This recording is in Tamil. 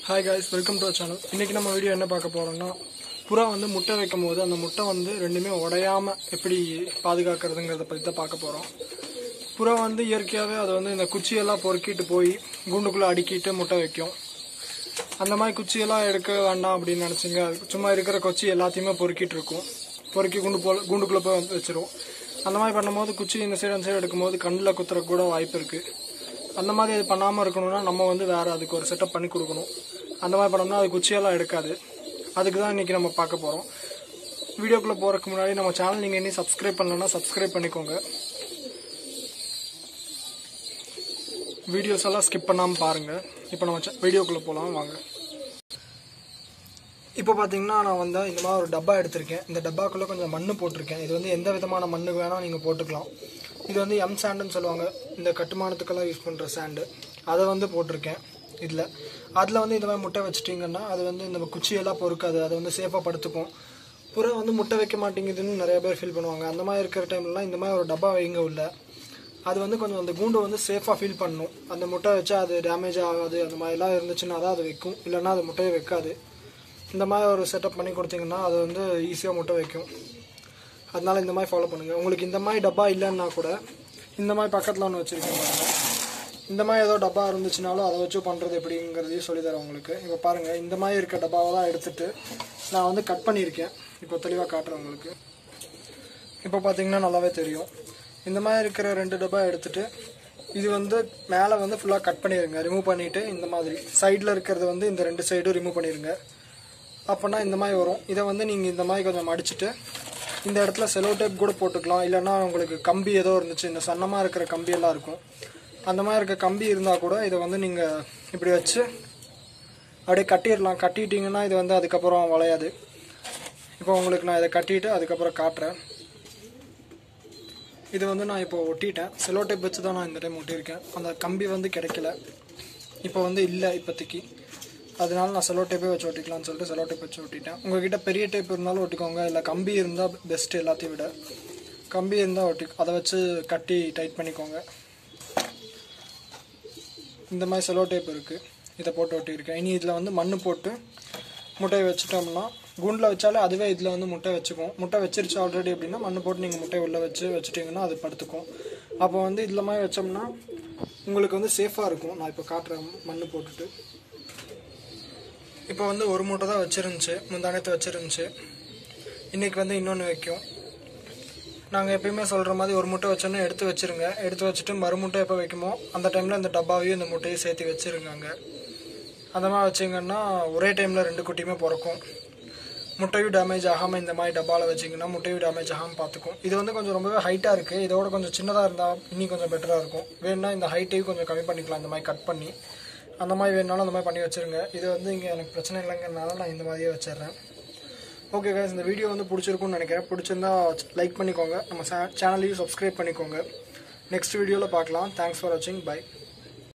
hi guys welcome to channel இன்றைக்கி நம்ம வீடியோ என்ன பார்க்க போகிறோம்னா புறா வந்து முட்டை வைக்கும் போது அந்த முட்டை வந்து ரெண்டுமே உடையாம எப்படி பாதுகாக்கிறதுங்கிறத பற்றி தான் பார்க்க போகிறோம் புறா வந்து இயற்கையாகவே அதை வந்து இந்த குச்சியெல்லாம் பொறுக்கிட்டு போய் கூண்டுக்குள்ளே அடுக்கிட்டு முட்டை வைக்கும் அந்த மாதிரி குச்சியெல்லாம் எடுக்க வேண்டாம் அப்படின்னு நினச்சிங்க சும்மா இருக்கிற குச்சி எல்லாத்தையுமே பொறுக்கிட்டு இருக்கும் பொறுக்கி குண்டு போல் கூண்டுக்குள்ளே போய் வந்து வச்சிரும் அந்த மாதிரி பண்ணும்போது குச்சி இந்த சைடு அந்த சைடு எடுக்கும்போது கண்ணில் குத்துறக்கு கூட வாய்ப்பு இருக்குது அந்த மாதிரி அது பண்ணாமல் இருக்கணும்னா நம்ம வந்து வேறு அதுக்கு ஒரு செட்டப் பண்ணி கொடுக்கணும் அந்த மாதிரி பண்ணோம்னா அது குச்சியெல்லாம் எடுக்காது அதுக்கு தான் இன்றைக்கி நம்ம பார்க்க போகிறோம் வீடியோக்குள்ளே போகிறதுக்கு முன்னாடி நம்ம சேனல் நீங்கள் இன்னும் சப்ஸ்கிரைப் பண்ணலன்னா சப்ஸ்கிரைப் பண்ணிக்கோங்க வீடியோஸ் எல்லாம் ஸ்கிப் பண்ணாமல் பாருங்கள் இப்போ நம்ம வீடியோக்குள்ளே போகலாம் வாங்க இப்போ பார்த்தீங்கன்னா நான் வந்து இந்த மாதிரி ஒரு டப்பா எடுத்திருக்கேன் இந்த டப்பாக்குள்ளே கொஞ்சம் மண்ணு போட்டிருக்கேன் இது வந்து எந்த விதமான மண்ணு வேணால் நீங்கள் போட்டுக்கலாம் இது வந்து எம் சாண்டுன்னு சொல்லுவாங்க இந்த கட்டுமானத்துக்கெல்லாம் யூஸ் பண்ணுற சாண்டு அதை வந்து போட்டிருக்கேன் இதில் அதில் வந்து இந்த மாதிரி முட்டை வச்சிட்டிங்கன்னா அது வந்து இந்த குச்சியெல்லாம் பொறுக்காது அதை வந்து சேஃபாக படுத்துக்கும் புறா வந்து முட்டை வைக்க மாட்டேங்குதுன்னு நிறைய பேர் ஃபீல் பண்ணுவாங்க அந்த மாதிரி இருக்கிற டைம்லலாம் இந்த மாதிரி ஒரு டப்பா வைங்க உள்ள அது வந்து கொஞ்சம் அந்த கூண்டு வந்து சேஃபாக ஃபீல் பண்ணணும் அந்த முட்டை வச்சா அது டேமேஜ் ஆகாது அந்த மாதிரிலாம் இருந்துச்சுன்னா தான் அது வைக்கும் இல்லைன்னா அது முட்டையை வைக்காது இந்த மாதிரி ஒரு செட்டப் பண்ணி கொடுத்தீங்கன்னா அது வந்து ஈஸியாக முட்டை வைக்கும் அதனால இந்த மாதிரி ஃபாலோ பண்ணுங்கள் உங்களுக்கு இந்த மாதிரி டப்பா இல்லைன்னா கூட இந்த மாதிரி பக்கத்தில் ஒன்று வச்சுருக்கேன் பாருங்க இந்த மாதிரி ஏதோ டப்பா இருந்துச்சுனாலும் அதை வச்சு பண்ணுறது எப்படிங்கிறதையும் சொல்லித்தரேன் உங்களுக்கு இப்போ பாருங்கள் இந்த மாதிரி இருக்க டப்பாவை தான் எடுத்துட்டு நான் வந்து கட் பண்ணியிருக்கேன் இப்போ தெளிவாக காட்டுறேன் உங்களுக்கு இப்போ பார்த்தீங்கன்னா நல்லாவே தெரியும் இந்த மாதிரி இருக்கிற ரெண்டு டப்பா எடுத்துட்டு இது வந்து மேலே வந்து ஃபுல்லாக கட் பண்ணிடுங்க ரிமூவ் பண்ணிவிட்டு இந்த மாதிரி சைடில் இருக்கிறது வந்து இந்த ரெண்டு சைடும் ரிமூவ் பண்ணிடுங்க அப்போனா இந்த மாதிரி வரும் இதை வந்து நீங்கள் இந்த மாதிரி கொஞ்சம் மடிச்சுட்டு இந்த இடத்துல செலோ டேப் கூட போட்டுக்கலாம் இல்லைன்னா உங்களுக்கு கம்பி ஏதோ இருந்துச்சு இந்த சன்னமாக இருக்கிற கம்பி எல்லாம் இருக்கும் அந்த மாதிரி இருக்க கம்பி இருந்தால் கூட இதை வந்து நீங்கள் இப்படி வச்சு அப்படியே கட்டிடலாம் கட்டிட்டிங்கன்னா இது வந்து அதுக்கப்புறம் வளையாது இப்போ உங்களுக்கு நான் இதை கட்டிட்டு அதுக்கப்புறம் காட்டுறேன் இது வந்து நான் இப்போ ஒட்டிட்டேன் செலோ டேப் வச்சு தான் நான் இந்த டைம் ஒட்டியிருக்கேன் அந்த கம்பி வந்து கிடைக்கல இப்போ வந்து இல்லை இப்போதைக்கு அதனால நான் செலோ டேப்பே வச்சு ஒட்டிக்கலாம்னு சொல்லிட்டு செலோ டேப் வச்சு ஒட்டிட்டேன் உங்ககிட்ட பெரிய டேப் இருந்தாலும் ஒட்டிக்கோங்க இல்லை கம்பி இருந்தால் பெஸ்ட் எல்லாத்தையும் விட கம்பி இருந்தால் ஒட்டி அதை வச்சு கட்டி டைட் பண்ணிக்கோங்க இந்த மாதிரி செலோ டேப் இருக்குது இதை போட்டு ஒட்டியிருக்கேன் இனி இதில் வந்து மண் போட்டு முட்டையை வச்சுட்டோம்னா குண்டில் வச்சாலே அதுவே இதில் வந்து முட்டை வச்சுக்கும் முட்டை வச்சிருச்சு ஆல்ரெடி அப்படின்னா மண் போட்டு நீங்கள் முட்டையை உள்ளே வச்சு வச்சுட்டிங்கன்னா அது படுத்துக்கும் அப்போ வந்து இதில் மாதிரி வச்சோம்னா உங்களுக்கு வந்து சேஃபாக இருக்கும் நான் இப்போ காட்டுறேன் மண் போட்டுட்டு இப்போ வந்து ஒரு மூட்டை தான் வச்சிருந்துச்சு முந்தானத்து வச்சிருந்துச்சு இன்றைக்கி வந்து இன்னொன்று வைக்கும் நாங்கள் எப்பயுமே சொல்கிற மாதிரி ஒரு முட்டை வச்சோன்னே எடுத்து வச்சிருங்க எடுத்து வச்சுட்டு மறுமுட்டை எப்போ வைக்குமோ அந்த டைமில் இந்த டப்பாவையும் இந்த முட்டையும் சேர்த்து வச்சிருங்க அங்கே அந்த மாதிரி வச்சிங்கன்னா ஒரே டைமில் ரெண்டு குட்டியுமே பிறக்கும் முட்டையும் டேமேஜ் ஆகாமல் இந்த மாதிரி டப்பாவில் வச்சிங்கன்னா முட்டையும் டேமேஜ் ஆகாமல் பார்த்துக்கும் இது வந்து கொஞ்சம் ரொம்பவே ஹைட்டாக இருக்குது இதோட கொஞ்சம் சின்னதாக இருந்தால் இன்னும் கொஞ்சம் பெட்டராக இருக்கும் வேணும்னா இந்த ஹைட்டையும் கொஞ்சம் கம்மி பண்ணிக்கலாம் இந்த மாதிரி கட் பண்ணி அந்த மாதிரி வேணுனாலும் அந்த மாதிரி பண்ணி வச்சுருங்க இது வந்து இங்கே எனக்கு பிரச்சனை இல்லைங்கிறனால நான் இந்த மாதிரியே வச்சிடுறேன் ஓகே guys இந்த வீடியோ வந்து பிடிச்சிருக்கும்னு நினைக்கிறேன் பிடிச்சிருந்தா லைக் பண்ணிக்கோங்க நம்ம சேனலையும் சப்ஸ்கிரைப் பண்ணிக்கோங்க நெக்ஸ்ட் வீடியோவில் பார்க்கலாம் தேங்க்ஸ் ஃபார் வாட்சிங் பை